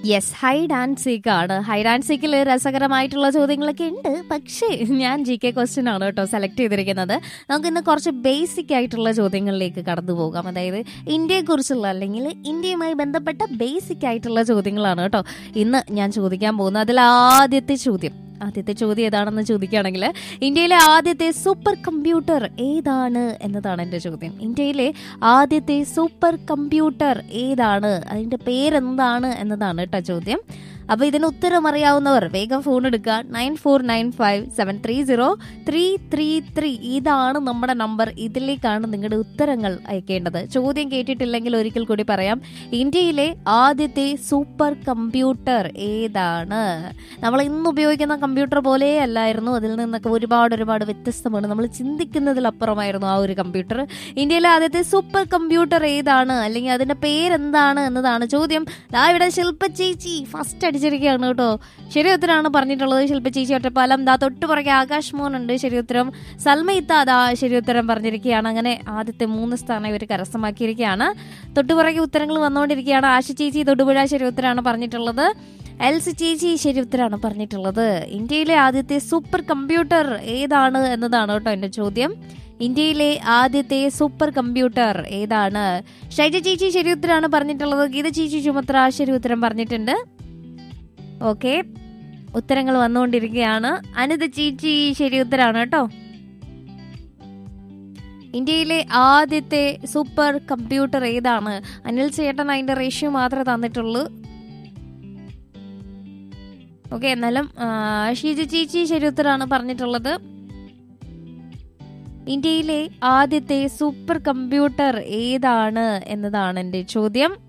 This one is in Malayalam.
യെസ് ഹൈഡ് ആൻഡ് സീക്ക് ആണ് ഹൈഡ് ആൻഡ് സീക്കിൽ രസകരമായിട്ടുള്ള ചോദ്യങ്ങളൊക്കെ ഉണ്ട് പക്ഷേ ഞാൻ ജി കെ ക്വസ്റ്റ്യൻ ആണ് കേട്ടോ സെലക്ട് ചെയ്തിരിക്കുന്നത് നമുക്ക് ഇന്ന് കുറച്ച് ബേസിക് ആയിട്ടുള്ള ചോദ്യങ്ങളിലേക്ക് കടന്നു പോകാം അതായത് ഇന്ത്യയെക്കുറിച്ചുള്ള അല്ലെങ്കിൽ ഇന്ത്യയുമായി ബന്ധപ്പെട്ട ബേസിക് ആയിട്ടുള്ള ചോദ്യങ്ങളാണ് കേട്ടോ ഇന്ന് ഞാൻ ചോദിക്കാൻ പോകുന്നത് അതിൽ ആദ്യത്തെ ചോദ്യം ആദ്യത്തെ ചോദ്യം ഏതാണെന്ന് ചോദിക്കുകയാണെങ്കിൽ ഇന്ത്യയിലെ ആദ്യത്തെ സൂപ്പർ കമ്പ്യൂട്ടർ ഏതാണ് എന്നതാണ് എൻ്റെ ചോദ്യം ഇന്ത്യയിലെ ആദ്യത്തെ സൂപ്പർ കമ്പ്യൂട്ടർ ഏതാണ് അതിൻ്റെ പേരെന്താണ് എന്നതാണ് കേട്ടോ ചോദ്യം അപ്പോൾ ഇതിന് ഉത്തരം അറിയാവുന്നവർ വേഗം ഫോൺ എടുക്കുക nine four nine five seven three zero three three three ഇതാണ് നമ്മുടെ നമ്പർ ഇതിലേക്കാണ് നിങ്ങളുടെ ഉത്തരങ്ങൾ അയക്കേണ്ടത് ചോദ്യം കേട്ടിട്ടില്ലെങ്കിൽ ഒരിക്കൽ കൂടി പറയാം ഇന്ത്യയിലെ ആദ്യത്തെ സൂപ്പർ കമ്പ്യൂട്ടർ ഏതാണ് നമ്മൾ ഇന്ന് ഉപയോഗിക്കുന്ന കമ്പ്യൂട്ടർ പോലെ അല്ലായിരുന്നു അതിൽ നിന്നൊക്കെ ഒരുപാട് ഒരുപാട് വ്യത്യസ്തമാണ് നമ്മൾ ചിന്തിക്കുന്നതിലപ്പുറമായിരുന്നു ആ ഒരു കമ്പ്യൂട്ടർ ഇന്ത്യയിലെ ആദ്യത്തെ സൂപ്പർ കമ്പ്യൂട്ടർ ഏതാണ് അല്ലെങ്കിൽ അതിന്റെ പേരെന്താണ് എന്നതാണ് ചോദ്യം ദാ ഇവിടെ ശില്പ ചേച്ചി ഫസ്റ്റ് അടിച്ചിരിക്കുകയാണ് കേട്ടോ ശരി ഉത്തരമാണ് പറഞ്ഞിട്ടുള്ളത് ശില്പ ചേച്ചി ഒറ്റപ്പാലം ദാ തൊട്ട് പുറകെ ആകാശ് മോൻ ഉണ്ട് ശരി ഉത്തരം സൽമയിത്ത ദാ ശരി ഉത്തരം പറഞ്ഞിരിക്കുകയാണ് അങ്ങനെ ആദ്യത്തെ മൂന്ന് സ്ഥാനം ഇവർ കരസ്ഥമാക്കിയിരിക്കുകയാണ് തൊട്ടുപുറകെ ഉത്തരങ്ങൾ വന്നുകൊണ്ടിരിക്കുകയാണ് ആശ ചേച്ചി തൊടുപുഴ ശരി ഉത്തരമാണ് പറഞ്ഞിട്ടുള്ളത് എൽസി ചേച്ചി ശരി ഉത്തരമാണ് പറഞ്ഞിട്ടുള്ളത് ഇന്ത്യയിലെ ആദ്യത്തെ സൂപ്പർ കമ്പ്യൂട്ടർ ഏതാണ് എന്നതാണ് കേട്ടോ എന്റെ ചോദ്യം ഇന്ത്യയിലെ ആദ്യത്തെ സൂപ്പർ കമ്പ്യൂട്ടർ ഏതാണ് ഷൈജ ചേച്ചി ശരി ഉത്തരമാണ് പറഞ്ഞിട്ടുള്ളത് ഗീത ചേച്ചി ചുമത്ര ശരി ഉത്തരം പറഞ്ഞിട്ടുണ്ട് ഓക്കെ ഉത്തരങ്ങൾ വന്നുകൊണ്ടിരിക്കുകയാണ് അനിത ചേച്ചി ശരി ഉത്തരമാണ് കേട്ടോ ഇന്ത്യയിലെ ആദ്യത്തെ സൂപ്പർ കമ്പ്യൂട്ടർ ഏതാണ് അനിൽ ചേട്ടൻ അതിന്റെ റേഷ്യോ മാത്രമേ തന്നിട്ടുള്ളൂ ഓക്കെ എന്നാലും ആ, ഷീജ ചേച്ചി ശരി ഉത്തരമാണ് പറഞ്ഞിട്ടുള്ളത് ഇന്ത്യയിലെ ആദ്യത്തെ സൂപ്പർ കമ്പ്യൂട്ടർ ഏതാണ് എന്നതാണ് എൻ്റെ ചോദ്യം